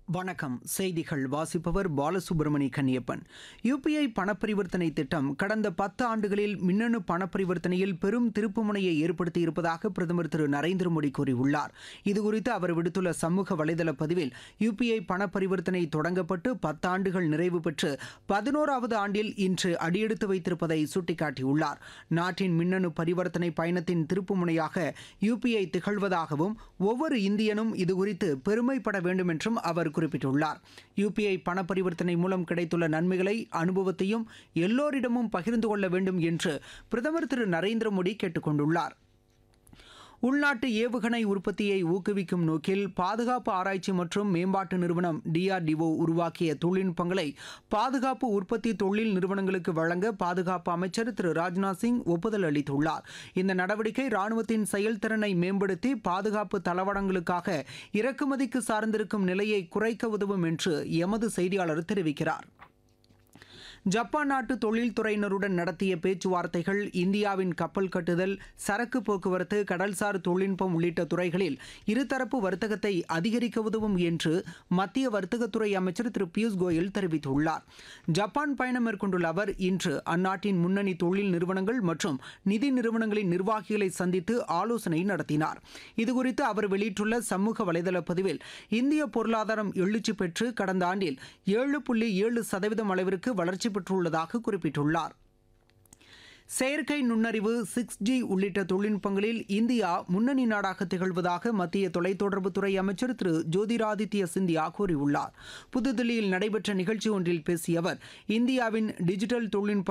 வணக்கம் செய்திகள் வாசிப்பவர் பாலசுப்ரமணி கன்னியப்பன் யுபிஐ பணப்பரிவர்த்தனை திட்டம் கடந்த பத்து ஆண்டுகளில் மின்னணு பணப்பரிவர்த்தனையில் பெரும் திருப்புமுனையை ஏற்படுத்தியிருப்பதாக பிரதமர் திரு நரேந்திர மோடி கூறியுள்ளார் இதுகுறித்து அவர் விடுத்துள்ள சமூக வலைதள பதிவில் யுபிஐ பணப்பரிவர்த்தனை தொடங்கப்பட்டு பத்தாண்டுகள் நிறைவு பெற்று பதினோராவது ஆண்டில் இன்று அடியெடுத்து வைத்திருப்பதை சுட்டிக்காட்டியுள்ளார் நாட்டின் மின்னணு பரிவர்த்தனை பயணத்தின் திருப்புமுனையாக யுபிஐ திகழ்வதாகவும் ஒவ்வொரு இந்தியனும் இதுகுறித்து பெருமைப்பட வேண்டும் என்றும் அவர் குறிப்பிட்டுள்ளார் யுபிஐ பண பரிவர்த்தனை மூலம் கிடைத்துள்ள நன்மைகளை அனுபவத்தையும் எல்லோரிடமும் பகிர்ந்து கொள்ள வேண்டும் என்று பிரதமர் திரு நரேந்திர மோடி கேட்டுக் கொண்டுள்ளார் உள்நாட்டு ஏவுகணை உற்பத்தியை ஊக்குவிக்கும் நோக்கில் பாதுகாப்பு ஆராய்ச்சி மற்றும் மேம்பாட்டு நிறுவனம் டிஆர்டிஓ உருவாக்கிய தொழில்நுட்பங்களை பாதுகாப்பு உற்பத்தி தொழில் நிறுவனங்களுக்கு வழங்க பாதுகாப்பு அமைச்சர் திரு ராஜ்நாத் சிங் ஒப்புதல் அளித்துள்ளார் இந்த நடவடிக்கை ராணுவத்தின் செயல்திறனை மேம்படுத்தி பாதுகாப்பு தளவாடங்களுக்காக இறக்குமதிக்கு சார்ந்திருக்கும் நிலையை குறைக்க உதவும் என்று எமது செய்தியாளர் தெரிவிக்கிறார் ஜப்பான் நாட்டு தொழில்துறையினருடன் நடத்திய பேச்சுவார்த்தைகள் இந்தியாவின் கப்பல் கட்டுதல் சரக்கு போக்குவரத்து கடல்சார் தொழில்நுட்பம் உள்ளிட்ட துறைகளில் இருதரப்பு வர்த்தகத்தை அதிகரிக்க உதவும் என்று மத்திய வர்த்தகத்துறை அமைச்சர் திரு பியூஷ் கோயல் தெரிவித்துள்ளார் ஜப்பான் பயணம் மேற்கொண்டுள்ள அவர் இன்று அந்நாட்டின் முன்னணி தொழில் நிறுவனங்கள் மற்றும் நிதி நிறுவனங்களின் நிர்வாகிகளை சந்தித்து ஆலோசனை நடத்தினார் இதுகுறித்து அவர் வெளியிட்டுள்ள சமூக வலைதள பதிவில் இந்திய பொருளாதாரம் எழுச்சி பெற்று கடந்த ஆண்டில் ஏழு புள்ளி ஏழு சதவீதம் அளவிற்கு வளர்ச்சி பெற்றுள்ளதாக குறிப்பிட்டுள்ளார் செயற்கை நுண்ணறிவு சிக்ஸ் ஜி உள்ளிட்ட தொழில்நுட்பங்களில் இந்தியா முன்னணி நாடாக திகழ்வதாக மத்திய தொலைத்தொடர்புத்துறை அமைச்சர் திரு ஜோதிராதித்ய சிந்தியா கூறியுள்ளார் புதுதில்லியில் நடைபெற்ற நிகழ்ச்சி ஒன்றில் பேசிய அவர் இந்தியாவின் டிஜிட்டல் தொழில்நுட்ப